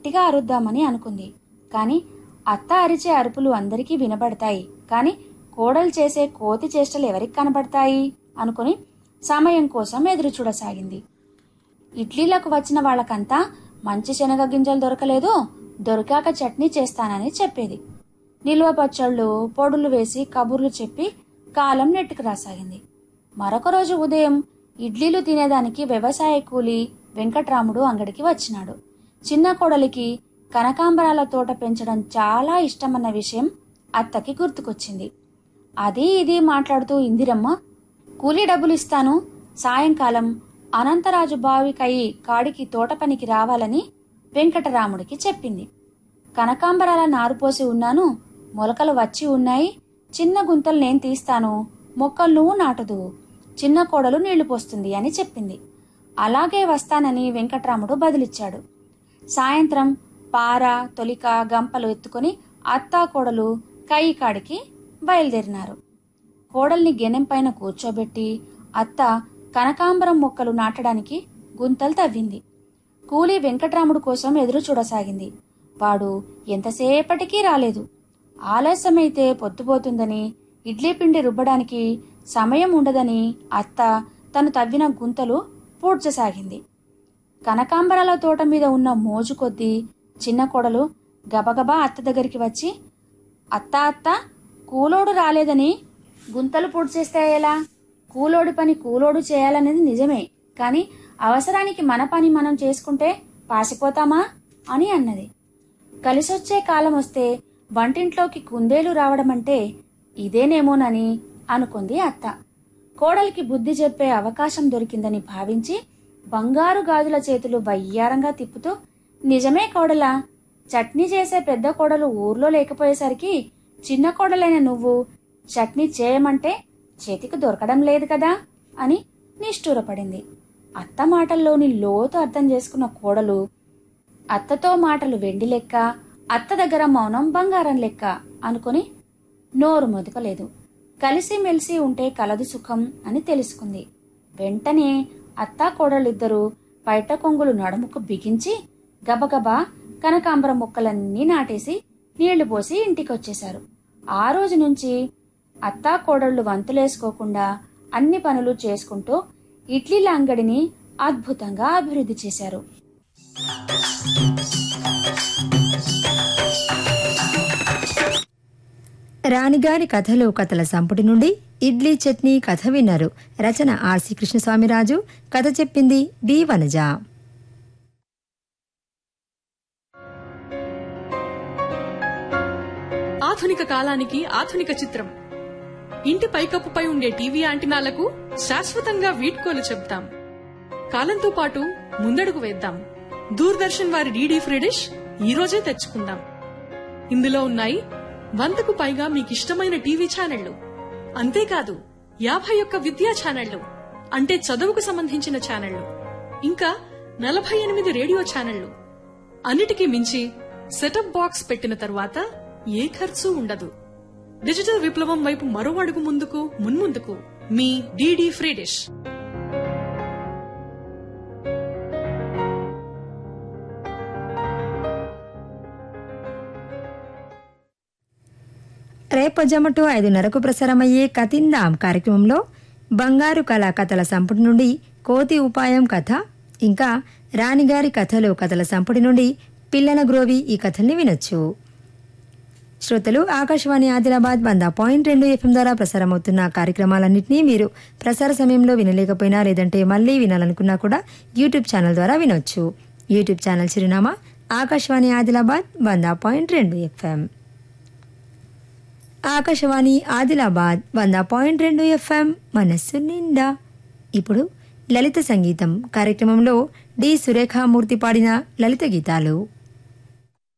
గట్టిగా అరుద్దామని అనుకుంది కాని అత్త అరిచే అరుపులు అందరికీ వినబడతాయి కాని కోడలు చేసే కోతి చేష్టలు ఎవరికి కనబడతాయి అనుకుని సమయం కోసం ఎదురు చూడసాగింది ఇడ్లీలకు వచ్చిన వాళ్ళకంతా మంచి శనగ గింజలు దొరకలేదు దొరికాక చట్నీ చేస్తానని చెప్పేది నిల్వ పచ్చళ్ళు పొడులు వేసి కబుర్లు చెప్పి కాలం నెట్టుకు రాసాగింది మరొక రోజు ఉదయం ఇడ్లీలు తినేదానికి వ్యవసాయ కూలి వెంకట్రాముడు అంగడికి వచ్చినాడు చిన్న కోడలికి కనకాంబరాల తోట పెంచడం చాలా ఇష్టమన్న విషయం అత్తకి గుర్తుకొచ్చింది అది ఇది మాట్లాడుతూ ఇందిరమ్మ కూలీ డబ్బులు ఇస్తాను సాయంకాలం అనంతరాజు బావికయి కాడికి తోట పనికి రావాలని వెంకటరాముడికి చెప్పింది కనకాంబరాల నారుపోసి ఉన్నాను మొలకలు వచ్చి ఉన్నాయి చిన్న గుంతలు నేను తీస్తాను మొక్కలు నువ్వు నాటుదు చిన్న కోడలు నీళ్లు పోస్తుంది అని చెప్పింది అలాగే వస్తానని వెంకట్రాముడు బదిలిచ్చాడు సాయంత్రం పార తొలిక గంపలు ఎత్తుకుని అత్తా కోడలు కయ్యి కాడికి బయలుదేరినారు కోడల్ని గెనెం పైన కూర్చోబెట్టి అత్త కనకాంబరం మొక్కలు నాటడానికి గుంతలు తవ్వింది కూలీ వెంకట్రాముడు కోసం ఎదురు చూడసాగింది వాడు ఎంతసేపటికీ రాలేదు ఆలస్యమైతే పొద్దుపోతుందని ఇడ్లీ పిండి రుబ్బడానికి సమయం ఉండదని అత్త తను తవ్విన గుంతలు పూడ్చసాగింది కనకాంబరాల తోట మీద ఉన్న మోజు కొద్దీ చిన్న కోడలు గబగబా అత్త దగ్గరికి వచ్చి అత్త అత్త కూలోడు రాలేదని గుంతలు పూడ్చేస్తే ఎలా కూలోడి పని కూలోడు చేయాలనేది నిజమే కానీ అవసరానికి మన పని మనం చేసుకుంటే పాసిపోతామా అని అన్నది కలిసొచ్చే కాలం వస్తే వంటింట్లోకి కుందేలు రావడం అంటే ఇదేనేమోనని అనుకుంది అత్త కోడలికి బుద్ధి చెప్పే అవకాశం దొరికిందని భావించి బంగారు గాజుల చేతులు వయ్యారంగా తిప్పుతూ నిజమే కోడలా చట్నీ చేసే పెద్ద కోడలు ఊర్లో లేకపోయేసరికి చిన్న కోడలైన నువ్వు చట్నీ చేయమంటే చేతికి దొరకడం లేదు కదా అని నిష్ఠూరపడింది అత్త మాటల్లోని లోతు అర్థం చేసుకున్న కోడలు అత్తతో మాటలు వెండి లెక్క అత్త దగ్గర మౌనం బంగారం లెక్క అనుకుని నోరు మొదపలేదు కలిసిమెలిసి ఉంటే కలదు సుఖం అని తెలుసుకుంది వెంటనే అత్తా కోడలిద్దరూ పైట కొంగులు నడుముకు బిగించి గబగబా కనకాంబర మొక్కలన్నీ నాటేసి నీళ్లు పోసి ఇంటికొచ్చేశారు ఆ రోజు నుంచి అత్తా కోడళ్లు వంతులేసుకోకుండా అన్ని పనులు చేసుకుంటూ ఇడ్లీల అంగడిని అద్భుతంగా అభివృద్ధి చేశారు రాణిగారి కథలు కథల సంపుటి నుండి ఇడ్లీ చట్నీ కథ విన్నారు రచన ఆర్సి కృష్ణస్వామిరాజు కథ చెప్పింది డి వనజ ఆధునిక కాలానికి ఆధునిక చిత్రం ఇంటి పైకప్పుపై ఉండే టీవీ యాంటినాలకు శాశ్వతంగా వీడ్కోలు చెప్తాం కాలంతో పాటు ముందడుగు వేద్దాం దూరదర్శన్ వారి డీడీ ఫ్రీ డిష్ ఈ రోజే తెచ్చుకుందాం ఇందులో ఉన్నాయి వందకు పైగా మీకిష్టమైన టీవీ ఛానళ్లు అంతేకాదు యాభై ఒక్క విద్యా ఛానళ్లు అంటే చదువుకు సంబంధించిన ఛానళ్లు ఇంకా నలభై ఎనిమిది రేడియో ఛానళ్లు అన్నిటికీ మించి సెటప్ బాక్స్ పెట్టిన తర్వాత ఏ ఖర్చు ఉండదు డిజిటల్ విప్లవం వైపు మరో అడుగు ముందుకు మున్ముందుకు మీ డీడీ ఫ్రీ డిష్ రేపు జమటు ఐదున్నరకు ప్రసారమయ్యే కతిందాం కార్యక్రమంలో బంగారు కళా కథల సంపుటి నుండి కోతి ఉపాయం కథ ఇంకా రాణిగారి కథలు కథల సంపుటి నుండి పిల్లల గ్రోవి ఈ కథల్ని వినొచ్చు శ్రోతలు ఆకాశవాణి ఆదిలాబాద్ వంద పాయింట్ రెండు ఎఫ్ఎం ద్వారా ప్రసారమవుతున్న కార్యక్రమాలన్నింటినీ మీరు ప్రసార సమయంలో వినలేకపోయినా లేదంటే మళ్ళీ వినాలనుకున్నా కూడా యూట్యూబ్ ఛానల్ ద్వారా వినొచ్చు యూట్యూబ్ ఛానల్ చిరునామా ఆకాశవాణి ఆదిలాబాద్ వంద పాయింట్ రెండు ఎఫ్ఎం ఆకాశవాణి ఆదిలాబాద్ వంద పాయింట్ రెండు ఎఫ్ఎం మనస్సు నిండా ఇప్పుడు లలిత సంగీతం కార్యక్రమంలో డి సురేఖామూర్తి పాడిన లలిత గీతాలు